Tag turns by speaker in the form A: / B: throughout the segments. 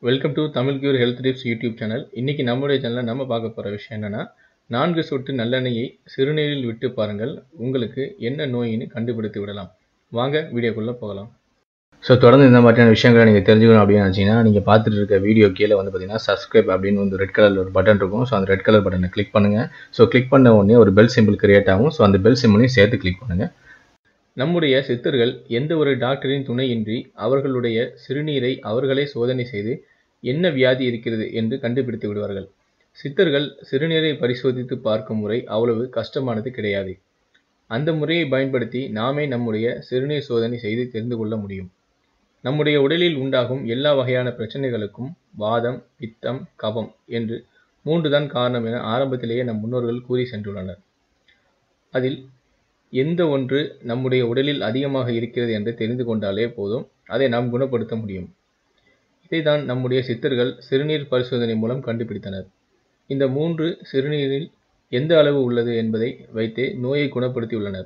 A: welcome to Tamil cure health tips YouTube channel இன்னைக்கு நம்மளுடைய சேனலில் நம்ம பார்க்க போகிற விஷயம் என்னன்னா நான்கு சொட்டு நல்லெண்ணெயை சிறுநீரில் விட்டு பாருங்கள் உங்களுக்கு என்ன நோயின்னு கண்டுபிடித்து விடலாம் வாங்க வீடியோக்குள்ளே போகலாம் ஸோ தொடர்ந்து இந்த மாதிரியான விஷயங்களை நீங்கள் தெரிஞ்சுக்கணும் அப்படின்னு நினச்சிங்கன்னா நீங்கள் பார்த்துட்டு இருக்க வீடியோ கீழே வந்து பார்த்தீங்கன்னா சப்ஸ்கிரைப் அப்படின்னு வந்து ரெட் கலரில் ஒரு பட்டன் இருக்கும் ஸோ அந்த ரெட் கலர் பட்டனை கிளிக் பண்ணுங்கள் ஸோ கிளிக் பண்ண உடனே ஒரு பெல் சிம்பிள் கிரியேட் ஆகும் ஸோ அந்த பெல் சிம்பிளையும் சேர்த்து கிளிக் பண்ணுங்கள் நம்முடைய சித்தர்கள் எந்த ஒரு டாக்டரின் துணையின்றி அவர்களுடைய சிறுநீரை அவர்களே சோதனை செய்து என்ன வியாதி இருக்கிறது என்று கண்டுபிடித்து விடுவார்கள் சித்தர்கள் சிறுநீரை பரிசோதித்து பார்க்கும் முறை அவ்வளவு கஷ்டமானது கிடையாது அந்த முறையை பயன்படுத்தி நாமே நம்முடைய சிறுநீர் சோதனை செய்து தெரிந்து கொள்ள முடியும் நம்முடைய உடலில் உண்டாகும் எல்லா வகையான பிரச்சனைகளுக்கும் வாதம் பித்தம் கபம் என்று மூன்றுதான் காரணம் என ஆரம்பத்திலேயே நம் முன்னோர்கள் கூறி சென்றுள்ளனர் அதில் எந்த ஒன்று நம்முடைய உடலில் அதிகமாக இருக்கிறது என்று தெரிந்து கொண்டாலே போதும் அதை நாம் குணப்படுத்த முடியும் இதைதான் நம்முடைய சித்தர்கள் சிறுநீர் பரிசோதனை மூலம் கண்டுபிடித்தனர் இந்த மூன்று சிறுநீரில் எந்த அளவு உள்ளது என்பதை வைத்தே நோயை குணப்படுத்தியுள்ளனர்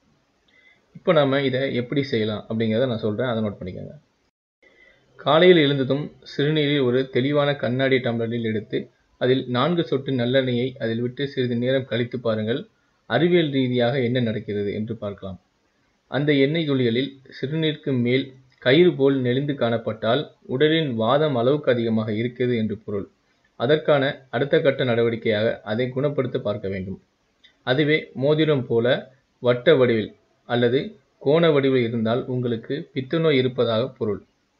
A: இப்போ நாம் இதை எப்படி செய்யலாம் அப்படிங்கிறத நான் சொல்கிறேன் அதை நோட் பண்ணிக்கோங்க காலையில் எழுந்ததும் சிறுநீரில் ஒரு தெளிவான கண்ணாடி டம்ளரில் எடுத்து அதில் நான்கு சொட்டு நல்லெண்ணெயை அதில் விட்டு சிறிது நேரம் கழித்து பாருங்கள் அறிவியல் ரீதியாக என்ன நடக்கிறது என்று பார்க்கலாம் அந்த எண்ணெய் துளிகளில் சிறுநீருக்கு மேல் கயிறு போல் நெளிந்து காணப்பட்டால் உடலின் வாதம் அளவுக்கு அதிகமாக இருக்கிறது என்று பொருள் அதற்கான அடுத்த கட்ட நடவடிக்கையாக அதை குணப்படுத்த பார்க்க வேண்டும் அதுவே மோதிரம் போல வட்ட வடிவில் அல்லது கோண வடிவில் இருந்தால் உங்களுக்கு பித்தநோய் இருப்பதாக பொருள்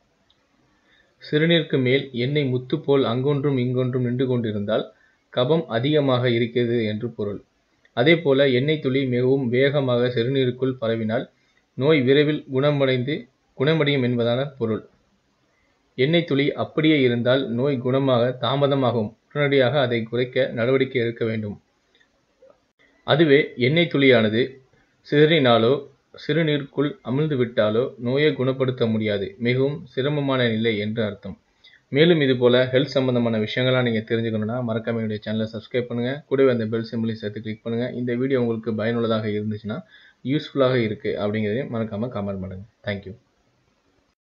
A: சிறுநீருக்கு மேல் எண்ணெய் முத்து போல் அங்கொன்றும் இங்கொன்றும் நின்று கொண்டிருந்தால் கபம் அதிகமாக இருக்கிறது என்று பொருள் அதே போல எண்ணெய் துளி மிகவும் வேகமாக சிறுநீருக்குள் பரவினால் நோய் விரைவில் குணமடைந்து குணமடையும் என்பதான பொருள் எண்ணெய் துளி அப்படியே இருந்தால் நோய் குணமாக தாமதமாகும் உடனடியாக அதை குறைக்க நடவடிக்கை எடுக்க வேண்டும் அதுவே எண்ணெய் துளியானது சிதறினாலோ சிறுநீருக்குள் அமிழ்ந்து விட்டாலோ நோயை குணப்படுத்த முடியாது மிகவும் சிரமமான நிலை என்று அர்த்தம் மேலும் இது போல ஹெல்த் சம்பந்தமான விஷயங்கள்லாம் நீங்கள் தெரிஞ்சுக்கணும்னா மறக்காம என்னுடைய சேனலை சப்ஸ்கிரைப் பண்ணுங்கள் கூடவே அந்த பெல் சிம்பிளையும் சேர்த்து கிளிக் பண்ணுங்கள் இந்த வீடியோ உங்களுக்கு பயனுள்ளதாக இருந்துச்சுன்னா யூஸ்ஃபுல்லாக இருக்குது அப்படிங்கிறதையும் மறக்காமல் கமெண்ட் பண்ணுங்கள் தேங்க்யூ